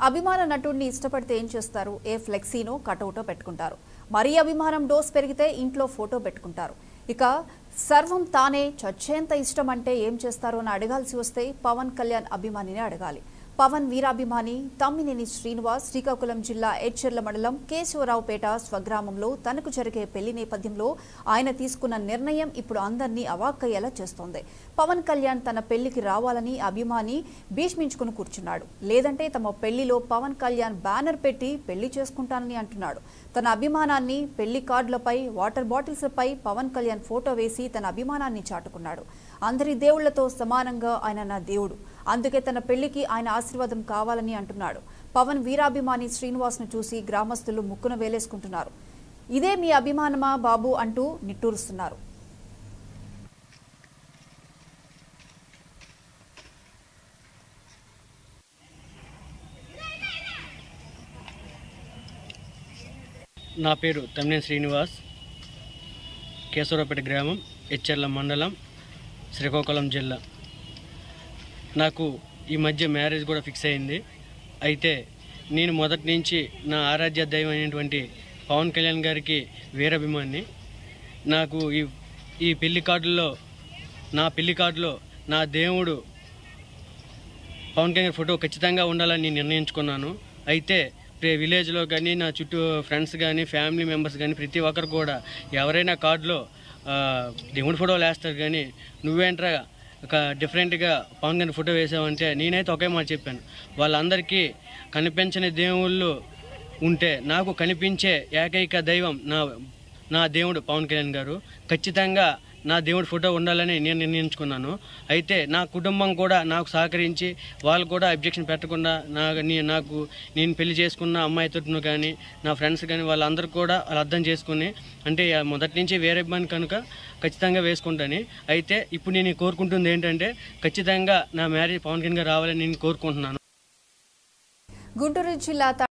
అభిమాన నటుడిని ఇష్టపడితే ఏం చేస్తారు ఏ ఫ్లెక్సీనో కటౌటో పెట్టుకుంటారు మరీ అభిమానం డోస్ పెరిగితే ఇంట్లో ఫోటో పెట్టుకుంటారు ఇక సర్వం తానే చచ్చేంత ఇష్టం అంటే ఏం చేస్తారు అని అడగాల్సి వస్తే పవన్ కళ్యాణ్ అభిమానిని అడగాలి పవన్ వీరాభిమాని తమ్మినేని శ్రీనివాస్ శ్రీకాకుళం జిల్లా ఎచ్చెర్ల మండలం కేశవరావుపేట స్వగ్రామంలో తనకు జరిగే పెళ్లి నేపథ్యంలో ఆయన తీసుకున్న నిర్ణయం ఇప్పుడు అందరినీ అవాక్కయ్యేలా చేస్తోంది పవన్ కళ్యాణ్ తన పెళ్లికి రావాలని అభిమాని భీష్మించుకుని కూర్చున్నాడు లేదంటే తమ పెళ్లిలో పవన్ కళ్యాణ్ బ్యానర్ పెట్టి పెళ్లి చేసుకుంటానని అంటున్నాడు తన అభిమానాన్ని పెళ్లి కార్డులపై వాటర్ బాటిల్స్పై పవన్ కళ్యాణ్ ఫోటో వేసి తన అభిమానాన్ని చాటుకున్నాడు అందరి దేవుళ్లతో సమానంగా ఆయన నా దేవుడు అందుకే తన పెళ్లికి ఆయన ఆశీర్వాదం కావాలని అంటున్నాడు పవన్ వీరాభిమాని శ్రీనివాస్ను చూసి గ్రామస్తులు ముక్కున వేలేసుకుంటున్నారు ఇదే మీ అభిమానమా బాబు అంటూ నిట్టూరుస్తున్నారు నా పేరు తమ్మినేని శ్రీనివాస్ కేశవరావుపేట గ్రామం హెచ్చెర్ల మండలం శ్రీకాకుళం జిల్లా నాకు ఈ మధ్య మ్యారేజ్ కూడా ఫిక్స్ అయింది అయితే నేను మొదటి నుంచి నా ఆరాధ్య దైవం అయినటువంటి పవన్ కళ్యాణ్ గారికి వీరాభిమాన్ని నాకు ఈ ఈ పెళ్లి కార్డుల్లో నా పెళ్లి కార్డులో నా దేవుడు పవన్ కళ్యాణ్ ఫోటో ఖచ్చితంగా ఉండాలని నేను నిర్ణయించుకున్నాను అయితే ప్రే- విలేజ్లో కానీ నా చుట్టూ ఫ్రెండ్స్ కానీ ఫ్యామిలీ మెంబర్స్ కానీ ప్రతి ఒక్కరు కూడా ఎవరైనా కార్డులో ఆ, దేవుడి ఫోటోలు వేస్తారు కానీ నువ్వేంట్రా ఒక డిఫరెంట్గా పవన్ కళ్యాణ్ ఫోటో వేసావంటే నేనైతే ఒకే మాట చెప్పాను వాళ్ళందరికీ కనిపించని దేవుళ్ళు ఉంటే నాకు కనిపించే ఏకైక దైవం నా నా దేవుడు పవన్ కళ్యాణ్ గారు ఖచ్చితంగా నా దేవుడి ఫోటో ఉండాలని నేను నిర్ణయించుకున్నాను అయితే నా కుటుంబం కూడా నాకు సహకరించి వాళ్ళు కూడా అబ్జెక్షన్ పెట్టకుండా నా నీ- నాకు నేను పెళ్లి చేసుకున్న అమ్మాయితో కానీ నా ఫ్రెండ్స్ కానీ వాళ్ళందరూ కూడా వాళ్ళు అర్థం చేసుకుని అంటే ఆ మొదటి నుంచి వేరే పని కనుక ఖచ్చితంగా వేసుకుంటాను అయితే ఇప్పుడు నేను కోరుకుంటుంది ఏంటంటే ఖచ్చితంగా నా మ్యారేజ్ పవన్ కళ్యాణ్ గారు రావాలని నేను కోరుకుంటున్నాను గుంటూరు జిల్లా